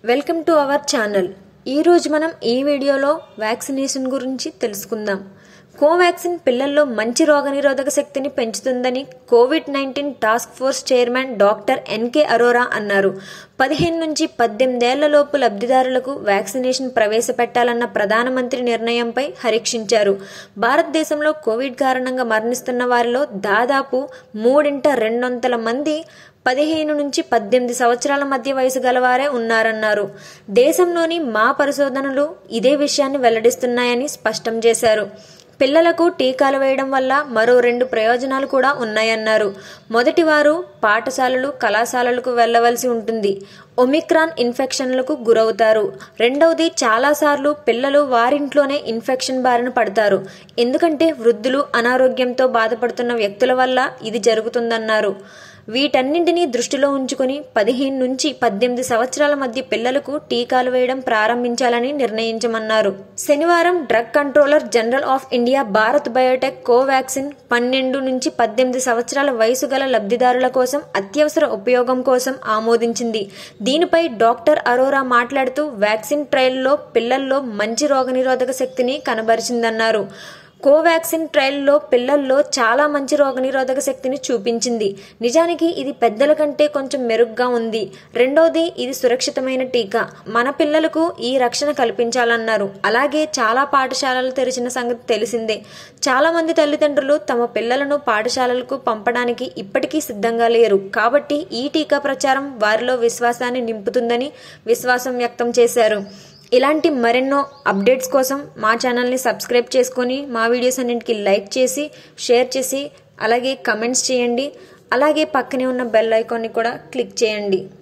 welcome to our channel ఈరోజు మనం ఈ వీడియోలో వ్యాక్సినేషన్ గురించి తెలుసుకుందాం కోవాక్సిన్ పిల్లల్లో మంచి రోగనిరోధక శక్తిని పెంచుతుందని Covid nineteen task force chairman doctor NK Arora అన్నారు పదిహేను నుంచి పద్దెనిమిదేళ్లలోపు లబ్ధిదారులకు వ్యాక్సినేషన్ ప్రవేశపెట్టాలన్న ప్రధానమంత్రి నిర్ణయంపై హరీక్షించారు భారతదేశంలో కోవిడ్ కారణంగా మరణిస్తున్న వారిలో దాదాపు మూడింట రెండొంతల మంది పదిహేను నుంచి పద్దెనిమిది సంవత్సరాల మధ్య వయసు గలవారే ఉన్నారన్నారు దేశంలోని మా పరిశోధనలు ఇదే విషయాన్ని వెల్లడిస్తున్నాయని స్పష్టం చేశారు పిల్లలకు టీకాలు వేయడం వల్ల మరో రెండు ప్రయోజనాలు కూడా ఉన్నాయన్నారు మొదటి వారు పాఠశాలలు కళాశాలలకు వెళ్లవలసి ఉంటుంది ఒమిక్రాన్ ఇన్ఫెక్షన్లకు గురవుతారు రెండవది చాలాసార్లు పిల్లలు వారింట్లోనే ఇన్ఫెక్షన్ బారిన పడతారు ఎందుకంటే వృద్ధులు అనారోగ్యంతో బాధపడుతున్న వ్యక్తుల వల్ల ఇది జరుగుతుందన్నారు వీటన్నింటినీ దృష్టిలో ఉంచుకుని పదిహేను నుంచి పద్దెనిమిది సంవత్సరాల మధ్య పిల్లలకు టీకాలు వేయడం ప్రారంభించాలని నిర్ణయించమన్నారు శనివారం drug controller general of India Bharat Biotech Covaxin పన్నెండు నుంచి పద్దెనిమిది సంవత్సరాల వయసు గల లబ్ధిదారుల కోసం అత్యవసర ఉపయోగం కోసం ఆమోదించింది దీనిపై డాక్టర్ అరోరా మాట్లాడుతూ వ్యాక్సిన్ ట్రయల్లో పిల్లల్లో మంచి రోగనిరోధక శక్తిని కనబరిచిందన్నారు కోవాక్సిన్ ట్రయల్లో పిల్లల్లో చాలా మంచి రోగనిరోధక శక్తిని చూపించింది నిజానికి ఇది పెద్దల కంటే కొంచెం మెరుగ్గా ఉంది రెండోది ఇది సురక్షితమైన టీకా మన పిల్లలకు ఈ రక్షణ కల్పించాలన్నారు అలాగే చాలా పాఠశాలలు తెరిచిన సంగతి తెలిసిందే చాలా మంది తల్లిదండ్రులు తమ పిల్లలను పాఠశాలలకు పంపడానికి ఇప్పటికీ సిద్ధంగా లేరు కాబట్టి ఈ టీకా ప్రచారం వారిలో విశ్వాసాన్ని నింపుతుందని విశ్వాసం వ్యక్తం చేశారు ఇలాంటి మరెన్నో అప్డేట్స్ కోసం మా ఛానల్ని సబ్స్క్రైబ్ చేసుకొని మా వీడియోస్ అన్నింటికి లైక్ చేసి షేర్ చేసి అలాగే కమెంట్స్ చేయండి అలాగే పక్కనే ఉన్న బెల్ ఐకాన్ని కూడా క్లిక్ చేయండి